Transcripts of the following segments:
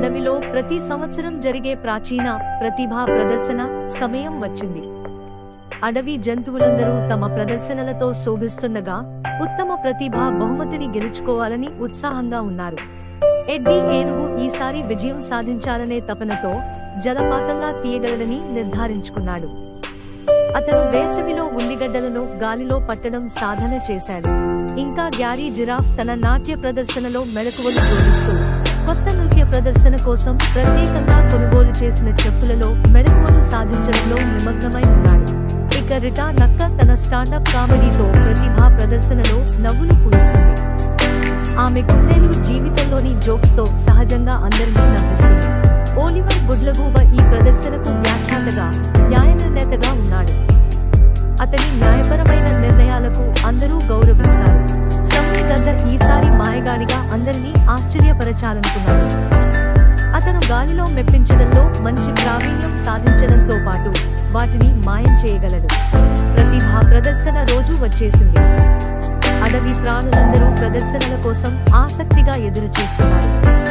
అడవిలో ప్రతి సంవత్సరం జరిగే ప్రాచీన ప్రతిభా ప్రదర్శన సమయం వచ్చింది అడవి జంతువులందరూ తమ ప్రదర్శనలతో శోభిస్తుండగా ఉత్తమ ప్రతిభా బహుమతిని గెలుచుకోవాలని ఉత్సాహంగా ఉన్నారు ఎడ్డీ ఏనుగు ఈసారి విజయం సాధించాలనే తపనతో జలపాతంలా తీయగలడని నిర్ధారించుకున్నాడు అతను వేసవిలో ఉల్లిగడ్డలను గాలిలో పట్టడం సాధన చేశాడు ఇంకా గ్యారీ జిరాఫ్ తన నాట్య ప్రదర్శనలో మెళకువలు జోడిస్తూ కొత్త నృత్య ప్రదర్శన కోసం ప్రత్యేకంగా కొనుగోలు చేసిన చెప్పులలో మెళకువలు సాధించడంలో నిమగ్నమై ఉన్నాడు ఇక రిటా నక్క తన స్టాండప్ కామెడీతో ప్రతిభా ప్రదర్శనలో నవ్వులు పూయిస్తుంది ఆమె కుండేలు జీవితంలోని జోక్స్ తో సహజంగా అందరినీ నవ్విస్తుంది ఓలివర్ గుడ్లగూబ ఈ ప్రదర్శనకు వ్యాఖ్యాతగా న్యాయ నిర్ణేతగా ఉన్నాడు అతని న్యాయపరమైన నిర్ణయాలకు అందరూ గౌరవిస్తారు సమ్మి గద్ద ఈసారి మాయగాడిగా అందరినీ ఆశ్చర్యపరచాలనుకున్నాడు అతను గాలిలో మెప్పించడంలో మంచి ప్రావీణ్యం సాధించడంతో పాటు వాటిని మాయం చేయగలడు ప్రతిభా ప్రదర్శన రోజు వచ్చేసింది అడవి ప్రాణులందరూ ప్రదర్శనల కోసం ఆసక్తిగా ఎదురు చూస్తున్నారు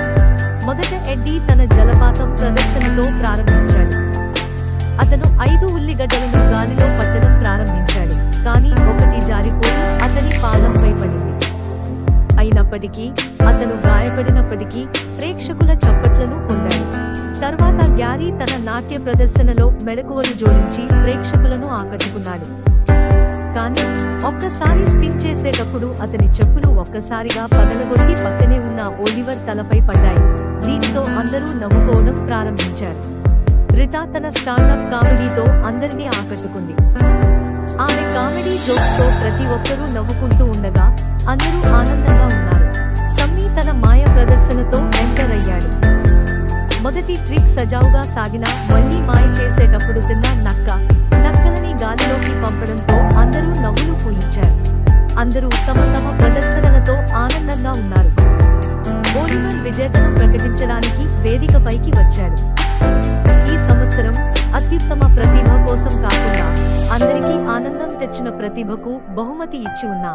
మొదట ఎడ్డీ తన జలపాతం ప్రదర్శనతో ప్రారంభించాడు అతను ఐదు ఉల్లిగడ్డలను గాలిలో పట్టడం ప్రారంభించాడు కానీ ఒకటి జారిపోయి అతని పాదంపై పడింది అయినప్పటికీ అతను గాయపడినప్పటికీ ప్రేక్షకుల చప్పట్లను పొందాడు తర్వాత గ్యారీ తన నాట్య ప్రదర్శనలో మెళకువలు జోడించి ప్రేక్షకులను ఆకట్టుకున్నాడు కానీ ఒక్కసారి స్పిన్ చేసేటప్పుడు అతని చెప్పులు ఒక్కసారిగా పగలగొట్టి పక్కనే ఉన్న ఓలివర్ తలపై పడ్డాయి దీంతో అందరూ నవ్వుకోవడం ప్రారంభించారు రిటా తన స్టాండప్ కామెడీతో అందరినీ ఆకట్టుకుంది ఆమె కామెడీ జోక్స్ తో ప్రతి ఒక్కరూ నవ్వుకుంటూ ఉండగా అందరూ ఆనందంగా ఉన్నారు సమ్మీ తన మాయ ప్రదర్శనతో ఎంటర్ అయ్యాడు మొదటి ట్రిక్ సజావుగా సాగినా మళ్లీ మాయ చేసేటప్పుడు తిన్న నక్క నక్కలని గాలిలోకి పంపడంతో అందరూ నవ్వులు పూయించారు అందరూ తమ తమ ప్రదర్శనలతో ఆనందంగా ఉన్నారు ఓలివర్ విజేతను ప్రకటించడానికి వేదికపైకి వచ్చాడు ఈ సంవత్సరం అత్యుత్తమ ప్రతిభ కోసం కాకుండా అందరికీ ఆనందం తెచ్చిన ప్రతిభకు బహుమతి ఇచ్చి ఉన్నాం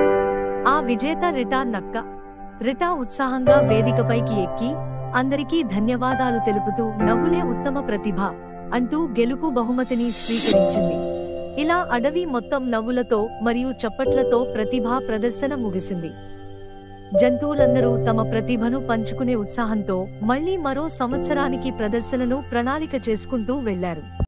ఆ విజేత రిటా నక్క రిటా ఉత్సాహంగా వేదికపైకి ఎక్కి అందరికీ ధన్యవాదాలు తెలుపుతూ నవ్వులే ఉత్తమ ప్రతిభ అంటూ గెలుపు బహుమతిని స్వీకరించింది ఇలా అడవి మొత్తం నవ్వులతో మరియు చప్పట్లతో ప్రతిభా ప్రదర్శన ముగిసింది జంతువులందరూ తమ ప్రతిభను పంచుకునే ఉత్సాహంతో మళ్లీ మరో సంవత్సరానికి ప్రదర్శనను ప్రణాళిక చేసుకుంటూ వెళ్లారు